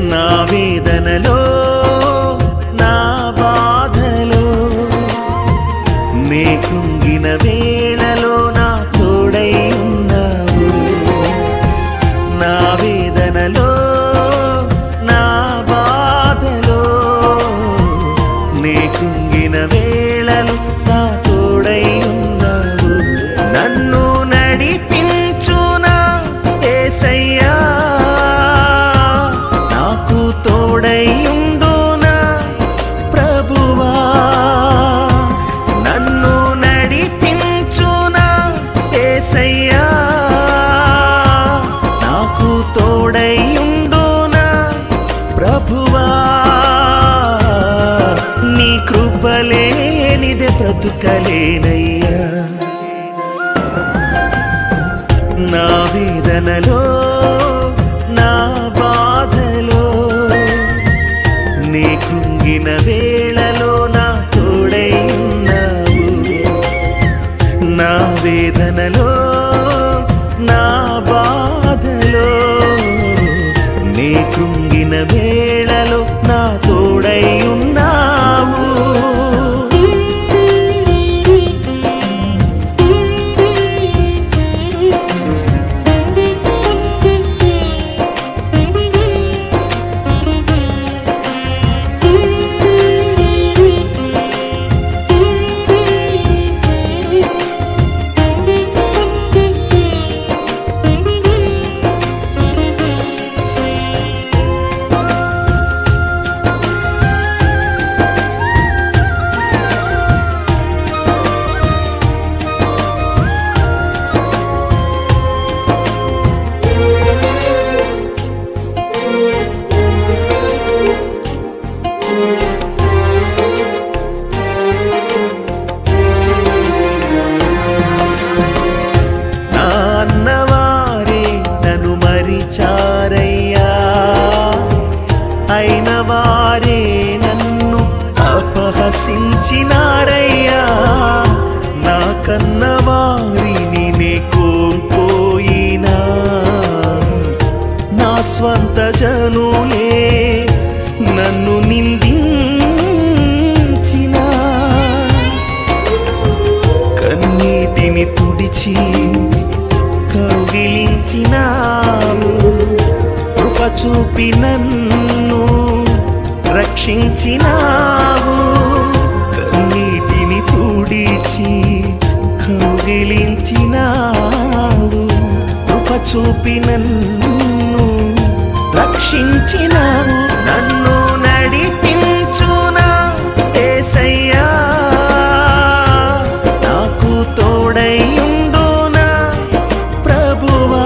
నా వేదనలో నా బాధలో నే కృంగిన వేళలో నా తోడై ఉన్నావు నా వేదనలో నా బాధలో నే కృంగిన వేళలో నా తోడై ఉన్నావు నన్ను నడిపించునా ఏసయ్యా నాకు తోడై ఉండునా ప్రభువా నన్ను నడిపించునా ఏసయ్యా నాకు తోడై ఉండునా ప్రభువా నీ కృపలేనిదే బ్రతుకలేనయ్యా నా వేదనలో నా బాధలో నీ కృంగిన వేళలో నా తోడై ఉన్నావు నా వేదనలో నా బాధలో నీ కృంగిన వేళలో నా తోడై ఉన్నావు నా అన్నవారే నన్ను మరిచారయ్యా అయిన వారే నన్ను అపహసించినారయ్యా నా కన్న వారిని నే కోల్పోయినా నా స్వంత జనులే నన్ను నిందించినా కన్నీటిని తుడిచి కౌగిలించినావు కృప చూపి నన్ను రక్షించినావు కన్నీటిని తుడిచి కౌగిలించినావు కృప చూపి నన్ను రక్షించినావు నన్ను నడిపించునా ఏసయ్యా నాకు తోడై ఉండునా ప్రభువా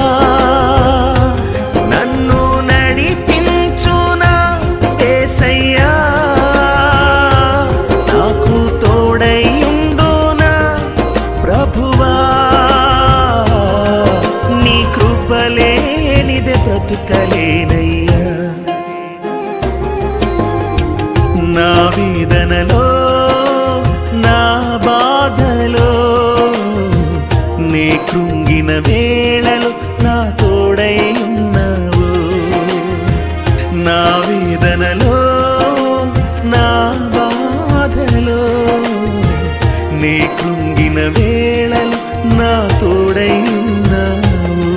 నన్ను నడిపించునా ఏసయ్యా నాకు తోడై ఉండునా ప్రభువా నీ కృపలేనిదే బ్రతుకలేనయ్యా నా వేదనలో నా బాధలో నే కృంగిన వేళలో నా తోడై ఉన్నావు నా వేదనలో నా బాధలో నే కృంగిన వేళలో నా తోడై ఉన్నావు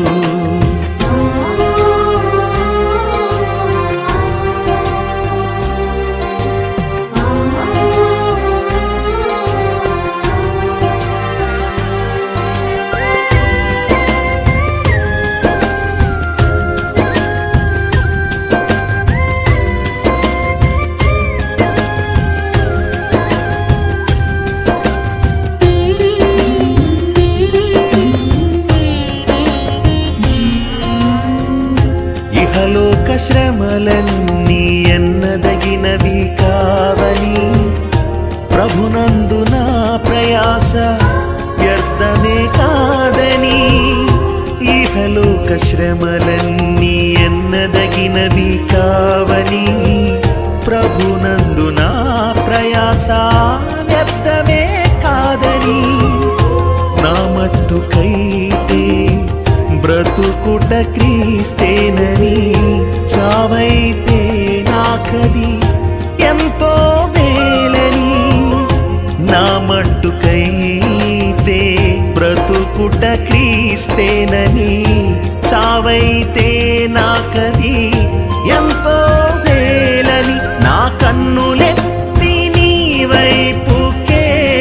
ఇహలోక శ్రమలన్నీ ఎన్నదగినవి కావని ప్రభునందు నా ప్రయాస వ్యర్థమే కాదని ఇహలోక శ్రమలన్నీ ఎన్నదగినవి కావని ప్రభునందు నా ప్రయాస వ్యర్థమే కాదని నా మట్టుకైతే బ్రతుకుట క్రీస్తేనని చావైతే నాకది ఎంతో మేలని నా మట్టుకైతే బ్రతుకుట క్రీస్తేనని చావైతే నాకది ఎంతో మేలని నా కన్నులెత్తి నీ వైపుకే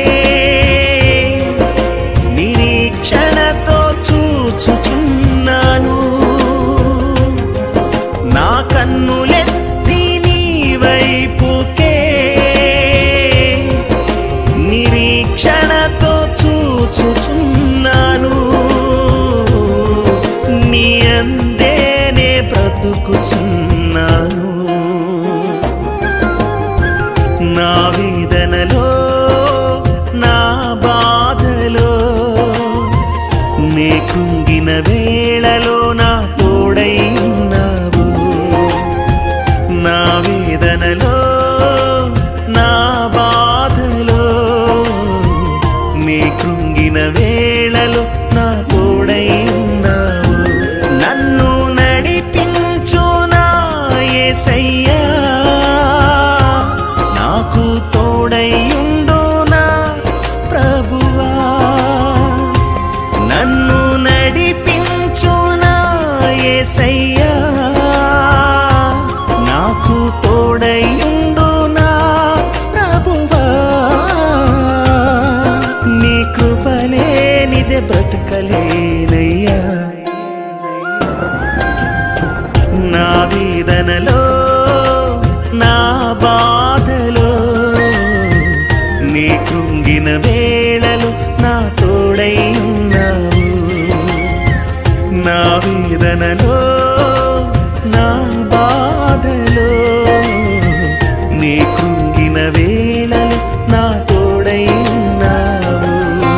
నిరీక్షణతో చూచుచున్నాను నా కన్నులెత్తి నీ వైపుకే నిరీక్షణతో చూచుచున్నాను నీ అందేనే బ్రతుకుచున్నాను నా వేదనలో నా బాధలో నే కృంగిన వేళలో నా తోడై ఉన్నావు నా వేదనలో నా బాధలో నీ కృంగిన వేళలో నా తోడై ఉన్నావు నన్ను నడిపించు నా యేసయ్యా నాకు తోడై ఉండు నా ప్రభువా నన్ను నడిపించు నా యేసయ్యా నాకు తోడై ఉండు నా ప్రభువా నీ కృపలేనిదే బ్రతకలేనయ్యా నా వేదనలో నా బాధలో నీ కృంగిన వేళలు నా తోడై ఉన్నావు నా వేదనలో నా బాధలో నీ కృంగిన వేళలు నా తోడై ఉన్నావు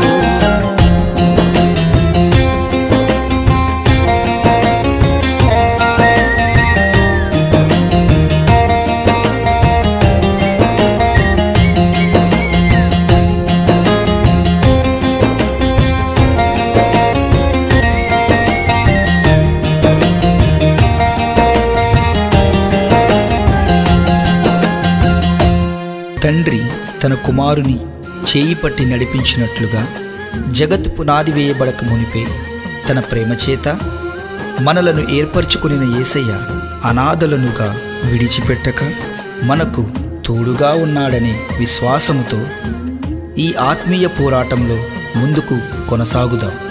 తండ్రి తన కుమారుని చేయి పట్టి నడిపించినట్లుగా జగత్ పునాది వేయబడక మునిపే తన ప్రేమ చేత మనలను ఏర్పరచుకునిన యేసయ్య అనాథలనుగా విడిచిపెట్టక మనకు తోడుగా ఉన్నాడనే విశ్వాసముతో ఈ ఆత్మీయ పోరాటంలో ముందుకు కొనసాగుదాం